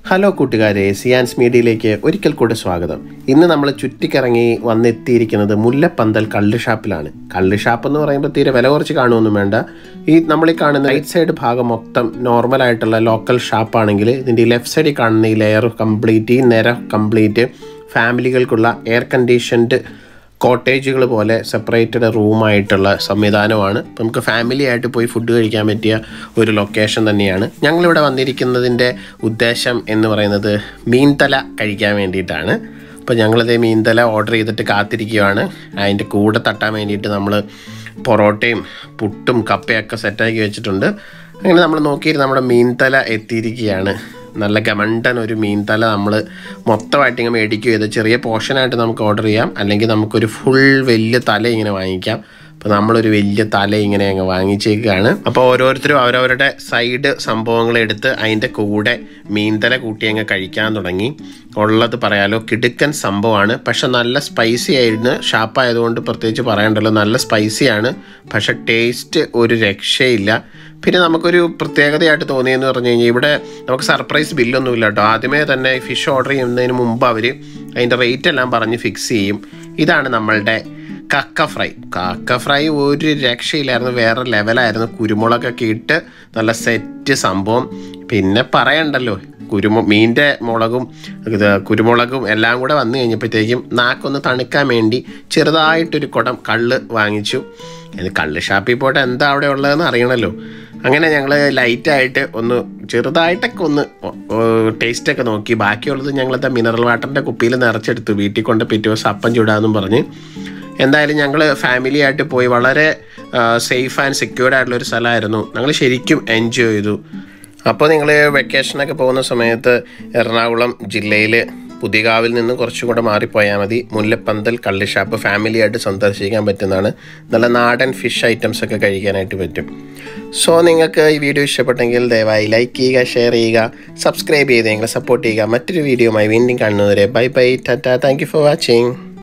hello കൂട്ടുകാരെ സിയാൻസ് മീഡിയയിലേക്ക് ഒരിക്കൽ കൂടെ സ്വാഗതം ഇന്ന് നമ്മൾ ചുറ്റിക്കറങ്ങി വന്നെത്തിയിരിക്കുന്നത് മുല്ലപ്പന്തൽ കള്ള് ഷാപ്പിലാണ് കള്ള് ഷാപ്പ് എന്ന് പറയുമ്പോൾ തീരെ വില കുറച്ച് കാണുമൊന്നും വേണ്ട ഈ നമ്മൾ ഈ കാണുന്ന റൈറ്റ് സൈഡ് ഭാഗം മൊത്തം നോർമൽ ആയിട്ടുള്ള ലോക്കൽ ഷാപ്പാണെങ്കിൽ ഇതിൻ്റെ ലെഫ്റ്റ് സൈഡിൽ കാണുന്ന ഈ ലെയർ കംപ്ലീറ്റ് ഈ നിര കംപ്ലീറ്റ് ഫാമിലികൾക്കുള്ള എയർ കണ്ടീഷൻഡ് കോട്ടേജുകൾ പോലെ സെപ്പറേറ്റഡ് റൂമായിട്ടുള്ള സംവിധാനമാണ് അപ്പോൾ നമുക്ക് ഫാമിലി ആയിട്ട് പോയി ഫുഡ് കഴിക്കാൻ പറ്റിയ ഒരു ലൊക്കേഷൻ തന്നെയാണ് ഞങ്ങളിവിടെ വന്നിരിക്കുന്നതിൻ്റെ ഉദ്ദേശം എന്ന് പറയുന്നത് മീൻതല കഴിക്കാൻ വേണ്ടിയിട്ടാണ് അപ്പോൾ ഞങ്ങളിത് മീൻതല ഓർഡർ ചെയ്തിട്ട് കാത്തിരിക്കുകയാണ് അതിൻ്റെ കൂടെ തട്ടാൻ വേണ്ടിയിട്ട് നമ്മൾ പൊറോട്ടയും പുട്ടും കപ്പയൊക്കെ സെറ്റാക്കി വെച്ചിട്ടുണ്ട് അങ്ങനെ നമ്മൾ നോക്കിയിട്ട് നമ്മുടെ മീൻതല എത്തിയിരിക്കുകയാണ് നല്ല ഗമണ്ടൻ ഒരു മീൻ തല നമ്മൾ മൊത്തമായിട്ട് ഇങ്ങനെ മേടിക്കുക ചെയ്ത് ചെറിയ പോർഷനായിട്ട് നമുക്ക് ഓർഡർ ചെയ്യാം അല്ലെങ്കിൽ നമുക്കൊരു ഫുൾ വലിയ തല ഇങ്ങനെ വാങ്ങിക്കാം അപ്പോൾ നമ്മളൊരു വലിയ തല ഇങ്ങനെ അങ്ങ് വാങ്ങിച്ചേക്കാണ് അപ്പോൾ ഓരോരുത്തരും അവരവരുടെ സൈഡ് സംഭവങ്ങൾ എടുത്ത് അതിൻ്റെ കൂടെ മീൻതല കൂട്ടി അങ്ങ് കഴിക്കാൻ തുടങ്ങി ഉള്ളത് പറയാലോ കിടുക്കൻ സംഭവമാണ് പക്ഷെ നല്ല സ്പൈസി ആയിരുന്നു ഷാപ്പായതുകൊണ്ട് പ്രത്യേകിച്ച് പറയണ്ടല്ലോ നല്ല സ്പൈസിയാണ് പക്ഷെ ടേസ്റ്റ് ഒരു രക്ഷയില്ല പിന്നെ നമുക്കൊരു പ്രത്യേകതയായിട്ട് തോന്നിയെന്ന് പറഞ്ഞു കഴിഞ്ഞാൽ ഇവിടെ നമുക്ക് സർപ്രൈസ് ബില്ലൊന്നും ഇല്ല കേട്ടോ ആദ്യമേ തന്നെ ഫിഷ് ഓർഡർ ചെയ്യുന്നതിന് മുമ്പ് അവർ അതിൻ്റെ റേറ്റ് എല്ലാം പറഞ്ഞ് ഫിക്സ് ചെയ്യും ഇതാണ് നമ്മളുടെ കക്ക ഫ്രൈ കക്ക ഫ്രൈ ഒരു രക്ഷയില്ലായിരുന്നു വേറെ ലെവലായിരുന്നു കുരുമുളകൊക്കെ ഇട്ട് നല്ല സെറ്റ് സംഭവം പിന്നെ പറയണ്ടല്ലോ കുരുമു മീൻ്റെ മുളകും ഇത് കുരുമുളകും എല്ലാം കൂടെ വന്നു കഴിഞ്ഞപ്പോഴത്തേക്കും നാക്കൊന്ന് തണുക്കാൻ വേണ്ടി ചെറുതായിട്ടൊരു കുടം കള്ള് വാങ്ങിച്ചു ഇത് കള്ള് ഷാപ്പിൽ പോയിട്ട് എന്താ അവിടെ ഉള്ളതെന്ന് അറിയണമല്ലോ അങ്ങനെ ഞങ്ങൾ ലൈറ്റായിട്ട് ഒന്ന് ചെറുതായിട്ടൊക്കെ ഒന്ന് ടേസ്റ്റൊക്കെ നോക്കി ബാക്കിയുള്ളത് ഞങ്ങളത്തെ മിനറൽ വാട്ടറിൻ്റെ കുപ്പിയിൽ നിറച്ചെടുത്തു വീട്ടിൽ കൊണ്ട് പിറ്റേ ദിവസം അപ്പം ചൂടാമെന്നും പറഞ്ഞ് എന്തായാലും ഞങ്ങൾ ഫാമിലി ആയിട്ട് പോയി വളരെ സേഫ് ആൻഡ് സെക്യൂർഡ് ആയിട്ടുള്ള ഒരു സ്ഥലമായിരുന്നു ഞങ്ങൾ ശരിക്കും എൻജോയ് ചെയ്തു അപ്പോൾ നിങ്ങൾ വെക്കേഷനൊക്കെ പോകുന്ന സമയത്ത് എറണാകുളം ജില്ലയിൽ പുതിയകാവിൽ നിന്ന് കുറച്ചും കൂടെ മാറിപ്പോയാൽ മതി മുല്ലപ്പന്തൽ കള്ളി ഷാപ്പ് ഫാമിലി ആയിട്ട് സന്ദർശിക്കാൻ പറ്റുന്നതാണ് നല്ല നാടൻ ഫിഷ് ഐറ്റംസ് ഒക്കെ കഴിക്കാനായിട്ട് പറ്റും സോ നിങ്ങൾക്ക് ഈ വീഡിയോ ഇഷ്ടപ്പെട്ടെങ്കിൽ ദയവായി ലൈക്ക് ചെയ്യുക ഷെയർ ചെയ്യുക സബ്സ്ക്രൈബ് ചെയ്ത് ഞങ്ങളെ സപ്പോർട്ട് ചെയ്യുക മറ്റൊരു വീഡിയോയുമായി വീണ്ടും കാണുന്നവരെ ബൈ ബൈ ടാറ്റ താങ്ക് യു ഫോർ വാച്ചിങ്